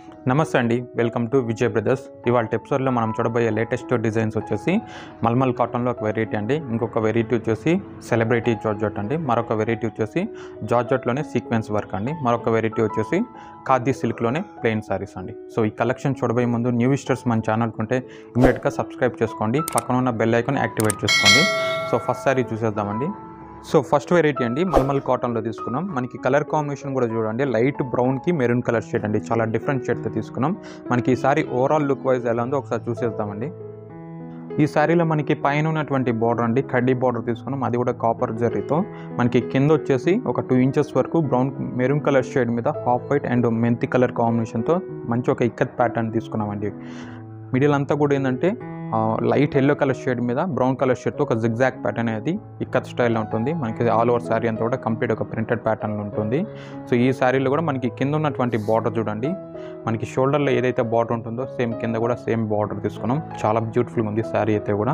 నమస్తే అండి welcome to Vijay brothers ఇవాళ ఎపిసోడ్లో మనం చూడబోయే లేటెస్ట్ డిజైన్స్ వచ్చేసి మల్మల్ కాటన్లో ఒక వెరైటీ అండి ఇంకొక వెరైటీ వచ్చేసి సెలబ్రిటీ జార్జెట్ అండి మరొక వెరైటీ వచ్చేసి జార్జెట్లోనే సీక్వెన్స్ వర్క్ అండి మరొక వెరైటీ వచ్చేసి ఖాదీ సిల్క్లోనే ప్లెయిన్ సారీస్ అండి సో ఈ కలెక్షన్ చూడబోయే ముందు న్యూ విజిటర్స్ మన ఛానల్కి ఉంటే ఇమీడియట్గా సబ్స్క్రైబ్ చేసుకోండి పక్కన ఉన్న బెల్ ఐకాన్ యాక్టివేట్ చేసుకోండి సో ఫస్ట్ సారీ చూసేద్దామండి సో ఫస్ట్ వెరైటీ అండి మల్మల్ కాటన్లో తీసుకున్నాం మనకి కలర్ కాంబినేషన్ కూడా చూడండి లైట్ బ్రౌన్కి మెరూన్ కలర్ షేడ్ అండి చాలా డిఫరెంట్ షేడ్తో తీసుకున్నాం మనకి ఈ సారీ ఓవరాల్ లుక్ వైజ్ ఎలా ఉందో ఒకసారి చూసేద్దామండి ఈ శారీలో మనకి పైన ఉన్నటువంటి బార్డర్ అండి కడ్డీ బార్డర్ తీసుకున్నాం అది కూడా కాపర్ జరీతో మనకి కింద వచ్చేసి ఒక టూ ఇంచెస్ వరకు బ్రౌన్ మెరూన్ కలర్ షేడ్ మీద హాఫ్ వైట్ అండ్ మెంతి కలర్ కాంబినేషన్తో మంచి ఒక ఇక్కత్ ప్యాటర్న్ తీసుకున్నామండి మిడిల్ అంతా కూడా ఏంటంటే లైట్ ఎల్లో కలర్ షేడ్ మీద బ్రౌన్ కలర్ షేడ్తో ఒక జిగ్జాక్ ప్యాటర్న్ అనేది ఇక్కత్ స్టైల్లో ఉంటుంది మనకి ఆల్ ఓవర్ శారీ అంతా కూడా కంప్లీట్ ఒక ప్రింటెడ్ ప్యాటర్న్ ఉంటుంది సో ఈ శారీలో కూడా మనకి కింద ఉన్నటువంటి బార్డర్ చూడండి మనకి షోల్డర్లో ఏదైతే బార్డర్ ఉంటుందో సేమ్ కింద కూడా సేమ్ బార్డర్ తీసుకున్నాం చాలా బ్యూటిఫుల్గా ఉంది శారీ అయితే కూడా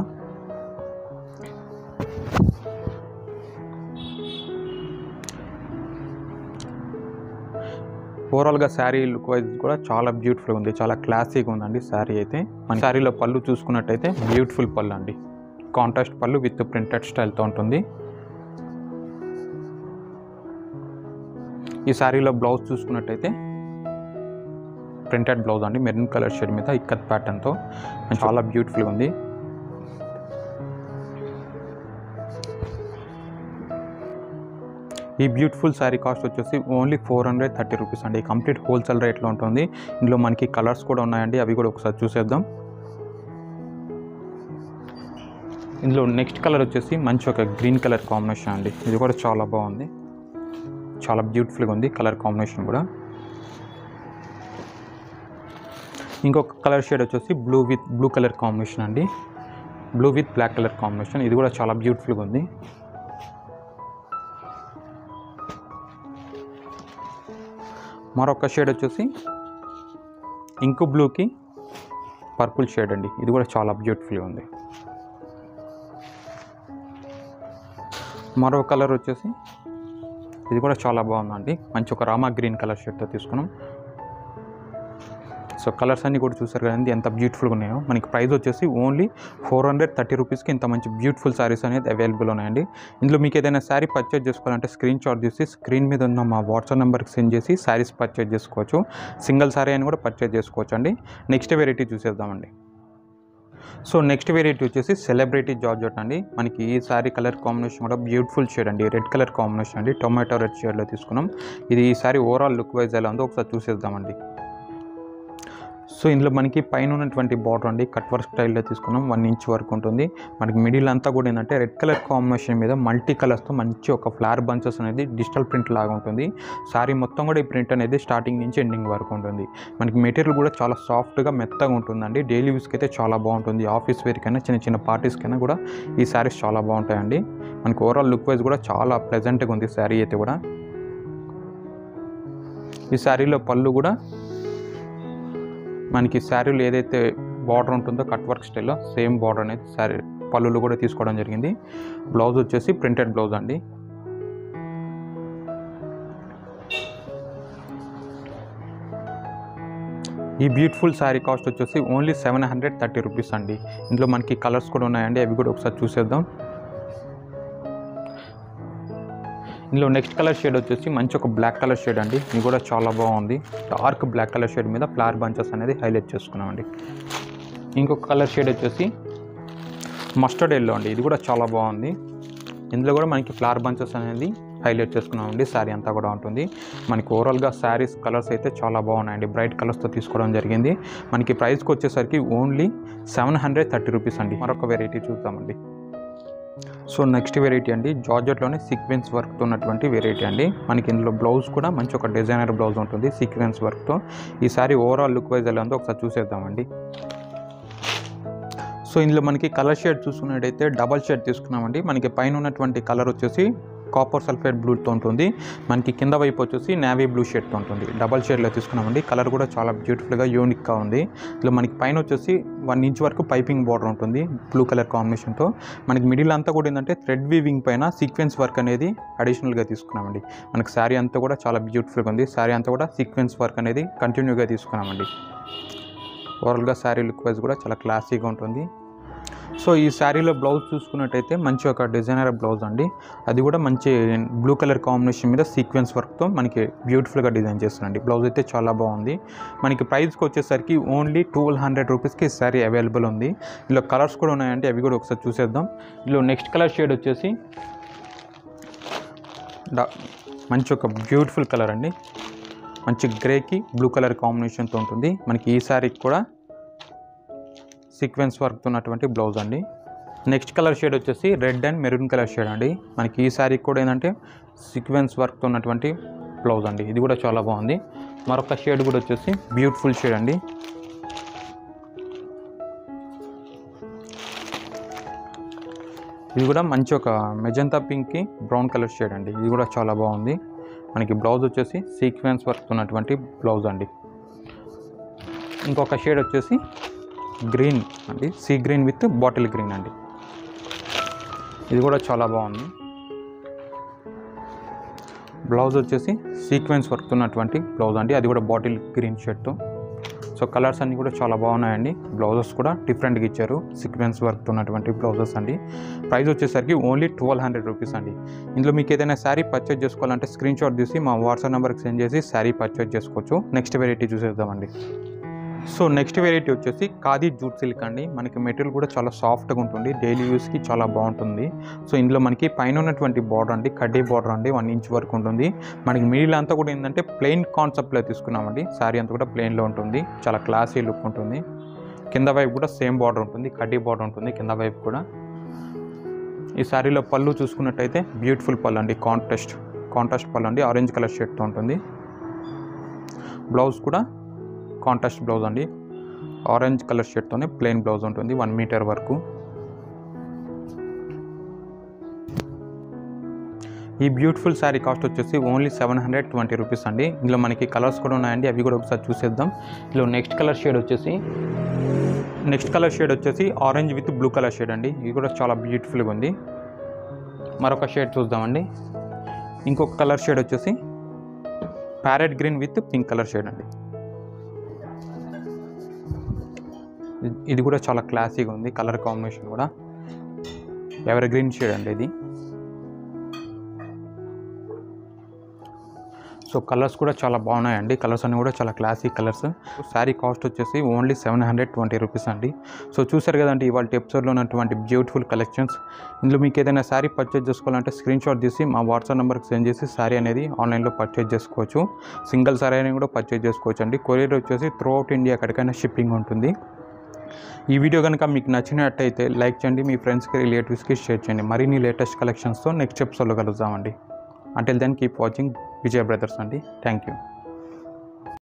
ఓవరాల్గా శారీ లుక్ వైజ్ కూడా చాలా బ్యూటిఫుల్ ఉంది చాలా క్లాసీగా ఉందండి శారీ అయితే మన శారీలో పళ్ళు చూసుకున్నట్టయితే బ్యూటిఫుల్ పళ్ళు అండి కాంట్రాస్ట్ పళ్ళు విత్ ప్రింటెడ్ స్టైల్తో ఉంటుంది ఈ శారీలో బ్లౌజ్ చూసుకున్నట్టయితే ప్రింటెడ్ బ్లౌజ్ అండి మెరూన్ కలర్ షేడ్ మీద ఇక్కత్ ప్యాటర్న్తో చాలా బ్యూటిఫుల్ ఉంది ఈ బ్యూటిఫుల్ శారీ కాస్ట్ వచ్చేసి only four hundred thirty rupees అండి కంప్లీట్ హోల్సేల్ రేట్లో ఉంటుంది ఇందులో మనకి కలర్స్ కూడా ఉన్నాయండి అవి కూడా ఒకసారి చూసేద్దాం ఇందులో నెక్స్ట్ కలర్ వచ్చేసి మంచి ఒక గ్రీన్ కలర్ కాంబినేషన్ అండి ఇది కూడా చాలా బాగుంది చాలా బ్యూటిఫుల్గా ఉంది కలర్ కాంబినేషన్ కూడా ఇంకొక కలర్ షేడ్ వచ్చేసి blue with blue colour combination అండి blue with black colour combination ఇది కూడా చాలా బ్యూటిఫుల్గా ఉంది మరొక షేడ్ వచ్చేసి ఇంకు బ్లూకి పర్పుల్ షేడ్ అండి ఇది కూడా చాలా బ్యూటిఫుల్గా ఉంది మరో కలర్ వచ్చేసి ఇది కూడా చాలా బాగుందండి మంచి ఒక రామా గ్రీన్ కలర్ షేడ్తో తీసుకున్నాం సో కలర్స్ అన్నీ కూడా చూసారు కదండి ఎంత బ్యూటిఫుల్గా ఉన్నాయో మనకి ప్రైస్ వచ్చేసి ఓన్లీ ఫోర్ హండ్రెడ్ థర్టీ రూపీస్కి ఇంత మంచి బ్యూటిఫుల్ శారీస్ అనేది అవైలబుల్ ఉన్నాయండి ఇందులో మీకు ఏదైనా శారీ పర్చేజ్ చేసుకోవాలంటే స్క్రీన్ షాట్ తీసి స్క్రీన్ మీద ఉన్న మా వాట్సాప్ నెంబర్కి సెండ్ చేసి శారీస్ పర్చేజ్ చేసుకోవచ్చు సింగిల్ శారీ అని కూడా పర్చేజ్ చేసుకోవచ్చు అండి నెక్స్ట్ వెరైటీ చూసేద్దామండి సో నెక్స్ట్ వెరైటీ వచ్చేసి సెలబ్రిటీ జార్జెట్ అండి మనకి ఈ శారీ కలర్ కాంబినేషన్ కూడా బ్యూటిఫుల్ షేడ్ అండి రెడ్ కలర్ కాంబినేషన్ అండి టొమాటో రెడ్ షేడ్లో తీసుకున్నాం ఇది ఈ శారీ ఓవరాల్ లుక్ వైజ్ ఎలా ఉందో ఒకసారి చూసేద్దామండి సో ఇందులో మనకి పైన ఉన్నటువంటి బార్డర్ అండి కట్ వర్క్ స్టైల్లో తీసుకున్నాం వన్ ఇంచ్ వరకు ఉంటుంది మనకి మిడిల్ అంతా కూడా ఏంటంటే రెడ్ కలర్ కాంబినేషన్ మీద మల్టీ కలర్స్తో మంచి ఒక ఫ్లవర్ బంచెస్ అనేది డిజిటల్ ప్రింట్ లాగా ఉంటుంది సారీ మొత్తం కూడా ఈ ప్రింట్ అనేది స్టార్టింగ్ నుంచి ఎండింగ్ వరకు ఉంటుంది మనకి మెటీరియల్ కూడా చాలా సాఫ్ట్గా మెత్తగా ఉంటుందండి డైలీ యూస్కి అయితే చాలా బాగుంటుంది ఆఫీస్ వేర్కైనా చిన్న చిన్న పార్టీస్కైనా కూడా ఈ శారీస్ చాలా బాగుంటాయండి మనకి ఓవరాల్ లుక్ వైజ్ కూడా చాలా ప్లెజెంట్గా ఉంది శారీ అయితే కూడా ఈ శారీలో పళ్ళు కూడా మనకి శారీలో ఏదైతే బార్డర్ ఉంటుందో కట్ వర్క్ స్టైల్లో సేమ్ బార్డర్ అనేది శారీ పళ్ళులు కూడా తీసుకోవడం జరిగింది బ్లౌజ్ వచ్చేసి ప్రింటెడ్ బ్లౌజ్ అండి ఈ బ్యూటిఫుల్ శారీ కాస్ట్ వచ్చేసి only seven hundred thirty rupees అండి ఇందులో మనకి కలర్స్ కూడా ఉన్నాయండి అవి కూడా ఒకసారి చూసేద్దాం ఇందులో నెక్స్ట్ కలర్ షేడ్ వచ్చేసి మంచి ఒక బ్లాక్ కలర్ షేడ్ అండి ఇది కూడా చాలా బాగుంది డార్క్ బ్లాక్ కలర్ షేడ్ మీద ఫ్లవర్ బంచెస్ అనేది హైలైట్ చేసుకున్నామండి ఇంకొక కలర్ షేడ్ వచ్చేసి మస్టర్డ్ ఎల్లో అండి ఇది కూడా చాలా బాగుంది ఇందులో కూడా మనకి ఫ్లవర్ బంచెస్ అనేది హైలైట్ చేసుకున్నామండి శారీ అంతా కూడా ఉంటుంది మనకి ఓవరాల్గా శారీస్ కలర్స్ అయితే చాలా బాగున్నాయండి బ్రైట్ కలర్స్తో తీసుకోవడం జరిగింది మనకి ప్రైస్కి వచ్చేసరికి only seven hundred thirty rupees అండి మరొక వెరైటీ చూద్దామండి సో నెక్స్ట్ వెరైటీ అండి జార్జెట్లోనే సీక్వెన్స్ వర్క్తో ఉన్నటువంటి వెరైటీ అండి మనకి ఇందులో బ్లౌజ్ కూడా మంచి ఒక డిజైనర్ బ్లౌజ్ ఉంటుంది సీక్వెన్స్ వర్క్తో ఈ సారీ ఓవరాల్ లుక్ వైజ్ ఎలా ఉందో ఒకసారి చూసేద్దామండి సో ఇందులో మనకి కలర్ షేడ్ చూసుకున్నట్టయితే డబల్ షేడ్ తీసుకున్నామండి మనకి పైన ఉన్నటువంటి కలర్ వచ్చేసి కాపర్ సల్ఫేట్ బ్లూతో ఉంటుంది మనకి కింద వైపు వచ్చేసి నేవీ బ్లూ షేడ్తో ఉంటుంది డబల్ షేడ్లో తీసుకున్నామండి కలర్ కూడా చాలా బ్యూటిఫుల్గా యూనిక్గా ఉంది ఇలా మనకి పైన వచ్చేసి వన్ ఇంచ్ వరకు పైపింగ్ బార్డర్ ఉంటుంది బ్లూ కలర్ కాంబినేషన్తో మనకి మిడిల్ అంతా కూడా ఏంటంటే థ్రెడ్ వీవింగ్ పైన సీక్వెన్స్ వర్క్ అనేది అడిషనల్గా తీసుకున్నామండి మనకి శారీ అంతా కూడా చాలా బ్యూటిఫుల్గా ఉంది శారీ అంతా కూడా సీక్వెన్స్ వర్క్ అనేది కంటిన్యూగా తీసుకున్నామండి ఓవరాల్గా శారీ లుక్ వైజ్ కూడా చాలా క్లాసీగా ఉంటుంది సో ఈ శారీలో బ్లౌజ్ చూసుకున్నట్టయితే మంచి ఒక డిజైనర్ బ్లౌజ్ అండి అది కూడా మంచి బ్లూ కలర్ కాంబినేషన్ మీద సీక్వెన్స్ వర్క్తో మనకి బ్యూటిఫుల్గా డిజైన్ చేస్తుందండి బ్లౌజ్ అయితే చాలా బాగుంది మనకి ప్రైస్కి వచ్చేసరికి ఓన్లీ ట్వెల్వ్ హండ్రెడ్ రూపీస్కి ఈ శారీ అవైలబుల్ ఉంది ఇందులో కలర్స్ కూడా ఉన్నాయండి అవి కూడా ఒకసారి చూసేద్దాం ఇందులో నెక్స్ట్ కలర్ షేడ్ వచ్చేసి డా- మంచి ఒక బ్యూటిఫుల్ కలర్ అండి మంచి గ్రేకి బ్లూ కలర్ కాంబినేషన్తో ఉంటుంది మనకి ఈ శారీకి కూడా సీక్వెన్స్ వర్క్తో ఉన్నటువంటి బ్లౌజ్ అండి నెక్స్ట్ కలర్ షేడ్ వచ్చేసి red and maroon colour shade అండి మనకి ఈ శారీకి కూడా ఏంటంటే సీక్వెన్స్ వర్క్తో ఉన్నటువంటి బ్లౌజ్ అండి ఇది కూడా చాలా బాగుంది మరొక షేడ్ కూడా వచ్చేసి బ్యూటిఫుల్ షేడ్ అండి ఇది కూడా మంచి ఒక మెజంతా పింక్కి బ్రౌన్ కలర్ షేడ్ అండి ఇది కూడా చాలా బాగుంది మనకి బ్లౌజ్ వచ్చేసి సీక్వెన్స్ వర్క్ ఉన్నటువంటి బ్లౌజ్ అండి ఇంకొక షేడ్ వచ్చేసి గ్రీన్ అండి sea green with bottle green అండి ఇది కూడా చాలా బాగుంది బ్లౌజ్ వచ్చేసి సీక్వెన్స్ వర్క్ ఉన్నటువంటి బ్లౌజ్ అండి అది కూడా బాటిల్ గ్రీన్ షర్ట్తో సో కలర్స్ అన్నీ కూడా చాలా బాగున్నాయండి బ్లౌజెస్ కూడా డిఫరెంట్గా ఇచ్చారు సీక్వెన్స్ వర్క్ ఉన్నటువంటి బ్లౌజెస్ అండి ప్రైస్ వచ్చేసరికి ఓన్లీ ట్వెల్వ్ హండ్రెడ్ రూపీస్ అండి ఇందులో మీకు ఏదైనా శారీ పర్చేజ్ చేసుకోవాలంటే స్క్రీన్ షాట్ తీసి మా వాట్సాప్ నెంబర్కి సెండ్ చేసి శారీ పర్చేజ్ చేసుకోవచ్చు నెక్స్ట్ వెరైటీ చూసేద్దామండి సో నెక్స్ట్ వెరైటీ వచ్చేసి ఖాదీ జూట్ సిల్క్ అండి మనకి మెటీరియల్ కూడా చాలా సాఫ్ట్గా ఉంటుంది డైలీ యూస్కి చాలా బాగుంటుంది సో ఇందులో మనకి పైన ఉన్నటువంటి బార్డర్ అండి కడ్డీ బార్డర్ అండి వన్ ఇంచ్ వరకు ఉంటుంది మనకి మిడిల్ అంతా కూడా ఏంటంటే ప్లెయిన్ కాన్సెప్ట్లో తీసుకున్నామండి శారీ అంతా కూడా ప్లెయిన్లో ఉంటుంది చాలా క్లాసీ లుక్ ఉంటుంది కింద వైపు కూడా సేమ్ బార్డర్ ఉంటుంది కడ్డీ బార్డర్ ఉంటుంది కింద వైపు కూడా ఈ శారీలో పళ్ళు చూసుకున్నట్టయితే బ్యూటిఫుల్ పళ్ళు అండి కాంట్రాస్ట్ కాంట్రాస్ట్ పళ్ళు అండి ఆరెంజ్ కలర్ షేడ్తో ఉంటుంది బ్లౌజ్ కూడా కాంట్రాస్ట్ బ్లౌజ్ అండి ఆరెంజ్ కలర్ షర్ట్తోనే ప్లెయిన్ బ్లౌజ్ ఉంటుంది వన్ మీటర్ వరకు ఈ బ్యూటిఫుల్ శారీ కాస్ట్ వచ్చేసి only seven hundred twenty rupees అండి ఇందులో మనకి కలర్స్ కూడా ఉన్నాయండి అవి కూడా ఒకసారి చూసేద్దాం ఇందులో నెక్స్ట్ కలర్ షేడ్ వచ్చేసి నెక్స్ట్ కలర్ షేడ్ వచ్చేసి orange with blue colour shade అండి ఇది కూడా చాలా బ్యూటిఫుల్గా ఉంది మరొక షేడ్ చూద్దామండి ఇంకొక కలర్ షేడ్ వచ్చేసి parrot green with pink colour shade అండి ఇది- ఇది కూడా చాలా క్లాసీగా ఉంది కలర్ కాంబినేషన్ కూడా ఎవర్ గ్రీన్ షేడ్ అండి ఇది సో కలర్స్ కూడా చాలా బాగున్నాయండి కలర్స్ అన్నీ కూడా చాలా క్లాసిక్ కలర్స్ శారీ కాస్ట్ వచ్చేసి only seven hundred twenty rupees అండి సో చూసారు కదండి ఇవాళ ఎపిసోడ్లో ఉన్నటువంటి బ్యూటిఫుల్ కలెక్షన్స్ ఇందులో మీకు ఏదైనా శారీ పర్చేజ్ చేసుకోవాలంటే స్క్రీన్ షాట్ తీసి మా వాట్సాప్ నెంబర్కి సెండ్ చేసి శారీ అనేది ఆన్లైన్లో పర్చేజ్ చేసుకోవచ్చు సింగిల్ శారీ అనేది కూడా పర్చేజ్ చేసుకోవచ్చు అండి కొరియర్ వచ్చేసి త్రూ అవుట్ ఇండియా ఎక్కడికైనా షిప్పింగ్ ఉంటుంది ఈ వీడియో కనుక మీకు నచ్చినట్టయితే లైక్ చేయండి మీ ఫ్రెండ్స్కి రిలేటివ్స్కి షేర్ చేయండి మరిన్ని లేటెస్ట్ కలెక్షన్స్తో నెక్స్ట్ ఎపిసోడ్లో కలుద్దామండి until then keep watching Vijay Brothers అండి థ్యాంక్ యూ